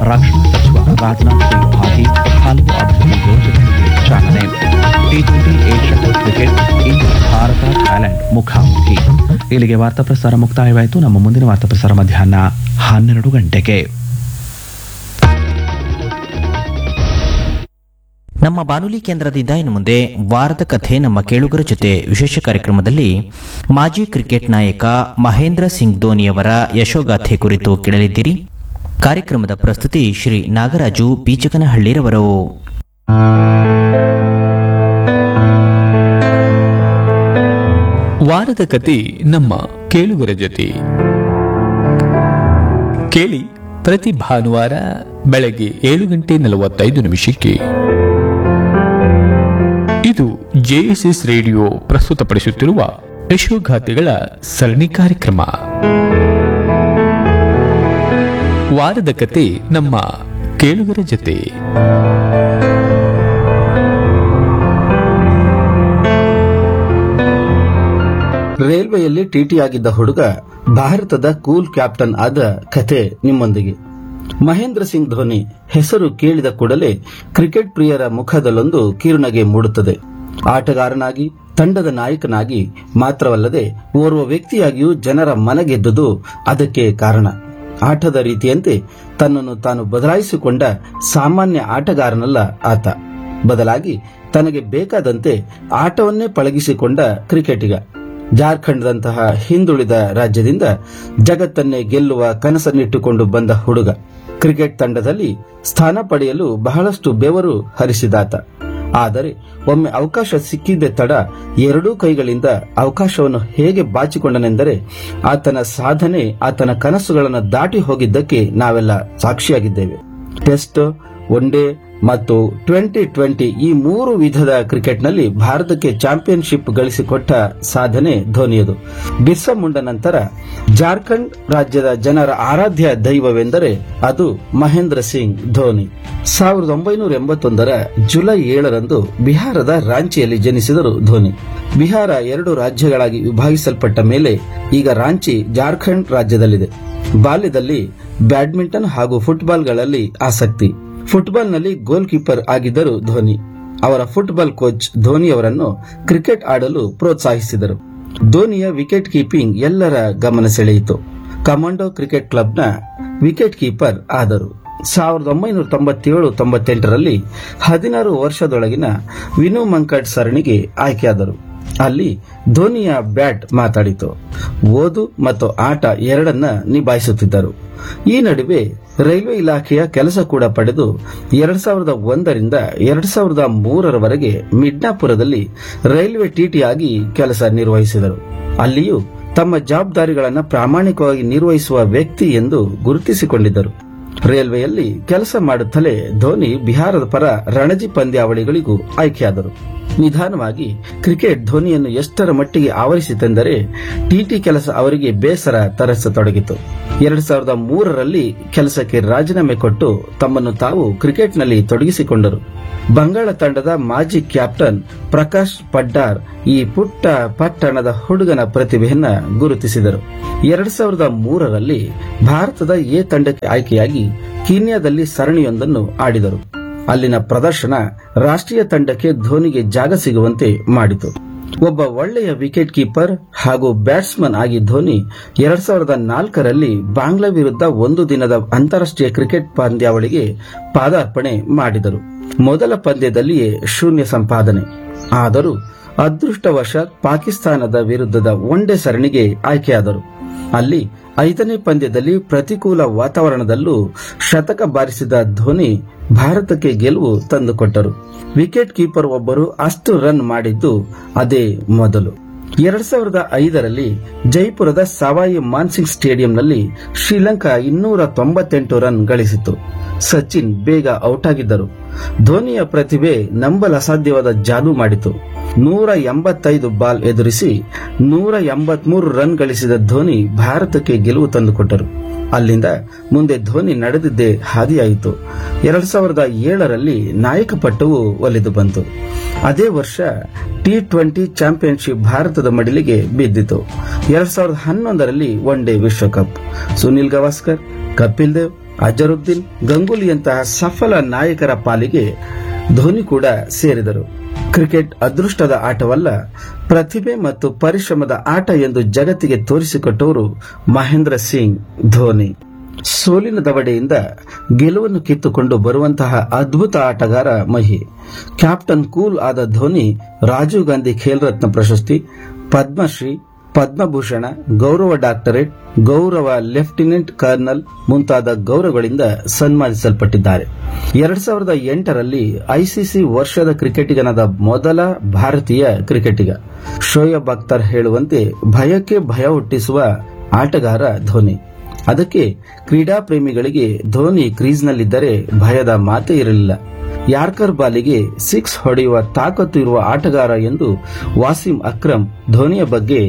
ರಕ್ಷಣಾ ಸಚಿವ ರಾಜನಾಥ್ ಸಿಂಗ್ ಭಾಗಿ ಹಲವು ಅಭಿವೃದ್ಧಿ ಯೋಜನೆಗಳಿಗೆ ಚಾಲನೆ T twenty Asia cup cricket ಇಂದು ಭಾರತ ಥೈಲ್ಯಾಂಡ್ ಮುಖಾಮುಖಿ ಇಲ್ಲಿಗೆ ವಾರ್ತಾ ಪ್ರಸಾರ ಮುಕ್ತಾಯವಾಯಿತು ನಮ್ಮ ಮುಂದಿನ ವಾರ್ತಾ ಪ್ರಸಾರ ಮಧ್ಯಾಹ್ನ ಹನ್ನೆರಡು ಗಂಟೆಗೆ ನಮ್ಮ ಬಾನುಲಿ ಕೇಂದ್ರದಿಂದ ಇನ್ನು ಮುಂದೆ ವಾರದ ಕಥೆ ನಮ್ಮ ಕೇಳುಗರ ಜೊತೆ ವಿಶೇಷ ಕಾರ್ಯಕ್ರಮದಲ್ಲಿ ಮಾಜಿ ಕ್ರಿಕೆಟ್ ನಾಯಕ ಮಹೇಂದ್ರ ಸಿಂಗ್ ಧೋನಿಯವರ ಯಶೋಗಾಥೆ ಕುರಿತು ಕೇಳಲಿದ್ದೀರಿ ಕಾರ್ಯಕ್ರಮದ ಪ್ರಸ್ತುತಿ ಶ್ರೀ ನಾಗರಾಜು ಬೀಚಕನಹಳ್ಳಿರವರು ವಾರದ ಕತೆ ನಮ್ಮ ಕೇಳುಗರ ಜೊತೆ ಕೇಳಿ ಪ್ರತಿ ಭಾನುವಾರ ಬೆಳಗ್ಗೆ ಏಳು ಗಂಟೆ ನಲವತ್ತೈದು ನಿಮಿಷಕ್ಕೆ ಇದು ಜೆಎಸ್ಎಸ್ ರೇಡಿಯೋ ಪ್ರಸ್ತುತಪಡಿಸುತ್ತಿರುವ ಯಶೋಗಾಥೆಗಳ ಸರಣಿ ಕಾರ್ಯಕ್ರಮ ವಾರದ ಕತೆ ನಮ್ಮ ಕೇಳುಗರ ಜೊತೆ ರೈಲ್ವೆಯಲ್ಲಿ ಟಿಟಿ ಆಗಿದ್ದ ಹುಡುಗ ಭಾರತದ ಕೂಲ್ ಕ್ಯಾಪ್ಟನ್ ಆದ ಕಥೆ ನಿಮ್ಮೊಂದಿಗೆ ಮಹೇಂದ್ರ ಸಿಂಗ್ ಧೋನಿ ಹೆಸರು ಕೇಳಿದ ಕೂಡಲೇ ಕ್ರಿಕೆಟ್ ಪ್ರಿಯರ ಮುಖದಲ್ಲೊಂದು ಕಿರುನಗೆ ಮೂಡುತ್ತದೆ ಆಟಗಾರನಾಗಿ ತಂಡದ ನಾಯಕನಾಗಿ ಮಾತ್ರವಲ್ಲದೆ ಓರ್ವ ವ್ಯಕ್ತಿಯಾಗಿಯೂ ಜನರ ಮನಗೆದ್ದುದು ಅದಕ್ಕೆ ಕಾರಣ ಆಟದ ರೀತಿಯಂತೆ ತನ್ನನ್ನು ತಾನು ಬದಲಾಯಿಸಿಕೊಂಡ ಸಾಮಾನ್ಯ ಆಟಗಾರನಲ್ಲ ಆತ ಬದಲಾಗಿ ತನಗೆ ಬೇಕಾದಂತೆ ಆಟವನ್ನೇ ಪಳಗಿಸಿಕೊಂಡ ಕ್ರಿಕೆಟಿಗ ಜಾರ್ಖಂಡ್ದಂತಹ ಹಿಂದುಳಿದ ರಾಜ್ಯದಿಂದ ಜಗತ್ತನ್ನೇ ಗೆಲ್ಲುವ ಕನಸನ್ನಿಟ್ಟುಕೊಂಡು ಬಂದ ಹುಡುಗ ಕ್ರಿಕೆಟ್ ತಂಡದಲ್ಲಿ ಸ್ಥಾನ ಪಡೆಯಲು ಬಹಳಷ್ಟು ಬೆವರು ಹರಿಸಿದಾತ ಆದರೆ ಒಮ್ಮೆ ಅವಕಾಶ ಸಿಕ್ಕಿದ್ದೆ ತಡ ಎರಡೂ ಕೈಗಳಿಂದ ಅವಕಾಶವನ್ನು ಹೇಗೆ ಬಾಚಿಕೊಂಡನೆಂದರೆ ಆತನ ಸಾಧನೆ ಆತನ ಕನಸುಗಳನ್ನು ದಾಟಿ ಹೋಗಿದ್ದಕ್ಕೆ ನಾವೆಲ್ಲ ಸಾಕ್ಷಿಯಾಗಿದ್ದೇವೆ ಟೆಸ್ಟ್ ಒನ್ ಡೇ ಮತ್ತು ಟ್ವೆಂಟಿ ಟ್ವೆಂಟಿ ಈ ಮೂರು ವಿಧದ ಕ್ರಿಕೆಟ್ನಲ್ಲಿ ಭಾರತಕ್ಕೆ ಚಾಂಪಿಯನ್ಶಿಪ್ ಗಳಿಸಿಕೊಟ್ಟ ಸಾಧನೆ ಧೋನಿಯದು ಬಿರ್ಸಾ ಮುಂಡ ನಂತರ ಜಾರ್ಖಂಡ್ ರಾಜ್ಯದ ಜನರ ಆರಾಧ್ಯ ದೈವವೆಂದರೆ ಅದು ಮಹೇಂದ್ರ ಸಿಂಗ್ ಧೋನಿ ಸಾವಿರದ ಒಂಬೈನೂರ ಎಂಬತ್ತೊಂದರ ಜುಲೈ ಏಳರಂದು ಬಿಹಾರದ ರಾಂಚಿಯಲ್ಲಿ ಜನಿಸಿದರು ಧೋನಿ ಬಿಹಾರ ಎರಡು ರಾಜ್ಯಗಳಾಗಿ ವಿಭಾಗಿಸಲ್ಪಟ್ಟ ಮೇಲೆ ಈಗ ರಾಂಚಿ ಜಾರ್ಖಂಡ್ ರಾಜ್ಯದಲ್ಲಿದೆ ಬಾಲ್ಯದಲ್ಲಿ ಬ್ಯಾಡ್ಮಿಂಟನ್ ಹಾಗೂ ಫುಟ್ಬಾಲ್ಗಳಲ್ಲಿ ಆಸಕ್ತಿ ಫುಟ್ಬಾಲ್ನಲ್ಲಿ ಗೋಲ್ ಕೀಪರ್ ಆಗಿದ್ದರು ಧೋನಿ ಅವರ ಫುಟ್ಬಾಲ್ ಕೋಚ್ ಧೋನಿ ಅವರನ್ನು ಕ್ರಿಕೆಟ್ ಆಡಲು ಪ್ರೋತ್ಸಾಹಿಸಿದರು ಧೋನಿಯ ವಿಕೆಟ್ ಕೀಪಿಂಗ್ ಎಲ್ಲರ ಗಮನ ಸೆಳೆಯಿತು ಕಮಾಂಡೋ ಕ್ರಿಕೆಟ್ ಕ್ಲಬ್ನ ವಿಕೆಟ್ ಕೀಪರ್ ಆದರು ಸಾವಿರದ ಒಂಬೈನೂರ ತೊಂಬತ್ತೇಳು ತೊಂಬತ್ತೆಂಟರಲ್ಲಿ ಹದಿನಾರು ವರ್ಷದೊಳಗಿನ ವಿನು ಮಂಕಡ್ ಸರಣಿಗೆ ಆಯ್ಕೆಯಾದರು ಅಲ್ಲಿ ಧೋನಿಯ ಬ್ಯಾಟ್ ಮಾತಾಡಿತು ಓದು ಮತ್ತು ಆಟ ಎರಡನ್ನ ನಿಭಾಯಿಸುತ್ತಿದ್ದರು ಈ ನಡುವೆ ರೈಲ್ವೆ ಇಲಾಖೆಯ ಕೆಲಸ ಕೂಡ ಪಡೆದು ಎರಡ್ ಸಾವಿರದ ಒಂದರಿಂದ ಎರಡ್ ಸಾವಿರದ ಮೂರರವರೆಗೆ ಮಿಡ್ನಾಪುರದಲ್ಲಿ ರೈಲ್ವೆ ಟಿಟಿಯಾಗಿ ಕೆಲಸ ನಿರ್ವಹಿಸಿದರು ಅಲ್ಲಿಯೂ ತಮ್ಮ ಜವಾಬ್ದಾರಿಗಳನ್ನು ಪ್ರಾಮಾಣಿಕವಾಗಿ ನಿರ್ವಹಿಸುವ ವ್ಯಕ್ತಿ ಎಂದು ಗುರುತಿಸಿಕೊಂಡಿದ್ದರು ರೈಲ್ವೆಯಲ್ಲಿ ಕೆಲಸ ಮಾಡುತ್ತಲೇ ಧೋನಿ ಬಿಹಾರದ ಪರ ರಣಜಿ ಪಂದ್ಯಾವಳಿಗಳಿಗೂ ಆಯ್ಕೆಯಾದರು ನಿಧಾನವಾಗಿ ಕ್ರಿಕೆಟ್ ಧೋನಿಯನ್ನು ಎಷ್ಟರ ಮಟ್ಟಿಗೆ ಆವರಿಸಿತೆಂದರೆ ಟಿಟಿ ಕೆಲಸ ಅವರಿಗೆ ಬೇಸರ ತರಿಸತೊಡಗಿತು ಎರಡ್ ಸಾವಿರದ ಮೂರರಲ್ಲಿ ಕೆಲಸಕ್ಕೆ ರಾಜೀನಾಮೆ ಕೊಟ್ಟು ತಮ್ಮನ್ನು ತಾವು ಕ್ರಿಕೆಟ್ನಲ್ಲಿ ತೊಡಗಿಸಿಕೊಂಡರು ಬಂಗಾಳ ತಂಡದ ಮಾಜಿ ಕ್ಯಾಪ್ಟನ್ ಪ್ರಕಾಶ್ ಪಡ್ಡಾರ್ ಈ ಪುಟ್ಟ ಪಟ್ಟಣದ ಹುಡುಗನ ಪ್ರತಿಭೆಯನ್ನ ಗುರುತಿಸಿದರು ಎರಡ್ ಸಾವಿರದ ಮೂರರಲ್ಲಿ ಭಾರತದ ಎ ತಂಡಕ್ಕೆ ಆಯ್ಕೆಯಾಗಿ ಕೀನ್ಯಾದಲ್ಲಿ ಸರಣಿಯೊಂದನ್ನು ಆಡಿದರು ಅಲ್ಲಿನ ಪ್ರದರ್ಶನ ರಾಷ್ಟ್ರೀಯ ತಂಡಕ್ಕೆ ಧೋನಿಗೆ ಜಾಗ ಸಿಗುವಂತೆ ಮಾಡಿತು ಒಬ್ಬ ಒಳ್ಳೆಯ ವಿಕೆಟ್ ಕೀಪರ್ ಹಾಗೂ ಬ್ಯಾಟ್ಸ್ಮನ್ ಆಗಿ ಧೋನಿ ಎರಡ್ ಸಾವಿರದ ನಾಲ್ಕರಲ್ಲಿ ಬಾಂಗ್ಲಾ ವಿರುದ್ಧ ಒಂದು ದಿನದ ಅಂತಾರಾಷ್ಟ್ರೀಯ ಕ್ರಿಕೆಟ್ ಪಂದ್ಯಾವಳಿಗೆ ಪಾದಾರ್ಪಣೆ ಮಾಡಿದರು ಮೊದಲ ಪಂದ್ಯದಲ್ಲಿಯೇ ಶೂನ್ಯ ಸಂಪಾದನೆ ಆದರೂ ಅದೃಷ್ಟವಶಾತ್ ಪಾಕಿಸ್ತಾನದ ವಿರುದ್ಧದ ಒನ್ಡೇ ಸರಣಿಗೆ ಆಯ್ಕೆಯಾದರು ಅಲ್ಲಿ ಐದನೇ ಪಂದ್ಯದಲ್ಲಿ ಪ್ರತಿಕೂಲ ವಾತಾವರಣದಲ್ಲೂ ಶತಕ ಬಾರಿಸಿದ ಧೋನಿ ಭಾರತಕ್ಕೆ ಗೆಲುವು ತಂದುಕೊಟ್ಟರು ವಿಕೆಟ್ ಕೀಪರ್ ಒಬ್ಬರು ಅಷ್ಟು ರನ್ ಮಾಡಿದ್ದು ಅದೇ ಮೊದಲು ಎರಡ್ ಸಾವಿರದ ಐದರಲ್ಲಿ ಜೈಪುರದ ಸವಾಯಿ ಮಾನ್ಸಿಂಗ್ ಸ್ಟೇಡಿಯಂನಲ್ಲಿ ಶ್ರೀಲಂಕಾ ಇನ್ನೂರ ತೊಂಬತ್ತೆಂಟು ರನ್ ಗಳಿಸಿತು ಸಚಿನ್ ಬೇಗ ಔಟ್ ಆಗಿದ್ದರು ಧೋನಿಯ ಪ್ರತಿಭೆ ನಂಬಲಸಾಧ್ಯವಾದ ಜಾದೂ ಮಾಡಿತು ನೂರ ಎಂಬತ್ತೈದು ಬಾಲ್ ಎದುರಿಸಿ ನೂರ ಎಂಬತ್ಮೂರು ರನ್ ಗಳಿಸಿದ ಧೋನಿ ಭಾರತಕ್ಕೆ ಗೆಲುವು ತಂದುಕೊಟ್ಟರು ಅಲ್ಲಿಂದ ಮುಂದೆ ಧೋನಿ ನಡೆದಿದ್ದೇ ಹಾದಿಯಾಯಿತು ಎರಡ್ ಸಾವಿರದ ಏಳರಲ್ಲಿ ನಾಯಕ ಪಟ್ಟವು ಒಲಿದು ಬಂತು ಅದೇ ವರ್ಷ ಟಿ ಟ್ವೆಂಟಿ ಚಾಂಪಿಯನ್ಶಿಪ್ ಭಾರತದ ಮಡಿಲಿಗೆ ಬಿದ್ದಿತು ಎರಡ್ ಸಾವಿರದ ಹನ್ನೊಂದರಲ್ಲಿ ಒನ್ ಡೇ ವಿಶ್ವಕಪ್ ಸುನಿಲ್ ಗವಾಸ್ಕರ್ ಕಪಿಲ್ ದೇವ್ ಅಜರುದ್ದೀನ್ ಗಂಗೂಲಿಯಂತಹ ಸಫಲ ನಾಯಕರ ಪಾಲಿಗೆ ಧೋನಿ ಕೂಡ ಸೇರಿದರು ಕ್ರಿಕೆಟ್ ಅದೃಷ್ಟದ ಆಟವಲ್ಲ ಪ್ರತಿಭೆ ಮತ್ತು ಪರಿಶ್ರಮದ ಆಟ ಎಂದು ಜಗತ್ತಿಗೆ ತೋರಿಸಿಕೊಟ್ಟವರು ಮಹೇಂದ್ರ ಸಿಂಗ್ ಧೋನಿ ಸೋಲಿನ ದವಡೆಯಿಂದ ಗೆಲುವನ್ನು ಕಿತ್ತುಕೊಂಡು ಬರುವಂತಹ ಅದ್ಭುತ ಆಟಗಾರ ಮಹಿ ಕ್ಯಾಪ್ಟನ್ ಕೂಲ್ ಆದ ಧೋನಿ ರಾಜೀವ್ ಗಾಂಧಿ ಖೇಲ್ ರತ್ನ ಪ್ರಶಸ್ತಿ ಪದ್ಮಶ್ರೀ ಪದ್ಮಭೂಷಣ ಗೌರವ ಡಾಕ್ಟರೇಟ್ ಗೌರವ ಲೆಫ್ಟಿನೆಂಟ್ ಕರ್ನಲ್ ಮುಂತಾದ ಗೌರವಗಳಿಂದ ಸನ್ಮಾನಿಸಲ್ಪಟ್ಟಿದ್ದಾರೆ ಎರಡ್ ಸಾವಿರದ ಎಂಟರಲ್ಲಿ ಐಸಿಸಿ ವರ್ಷದ ಕ್ರಿಕೆಟಿಗನಾದ ಮೊದಲ ಭಾರತೀಯ ಕ್ರಿಕೆಟಿಗ ಶೋಯಬ್ ಅಖ್ತರ್ ಹೇಳುವಂತೆ ಭಯಕ್ಕೆ ಭಯ ಹುಟ್ಟಿಸುವ ಆಟಗಾರ ಧೋನಿ ಅದಕ್ಕೆ ಕ್ರೀಡಾ ಪ್ರೇಮಿಗಳಿಗೆ ಧೋನಿ ಕ್ರೀಸ್ನಲ್ಲಿದ್ದರೆ ಭಯದ ಮಾತೇ ಇರಲಿಲ್ಲ ಯಾರ್ಕರ್ ಬಾಲಿಗೆ ಸಿಕ್ಸ್ ಹೊಡೆಯುವ ತಾಕತ್ತು ಇರುವ ಆಟಗಾರ ಎಂದು ವಾಸಿಂ ಅಕ್ರಮ್ ಧೋನಿಯ ಬಗ್ಗೆ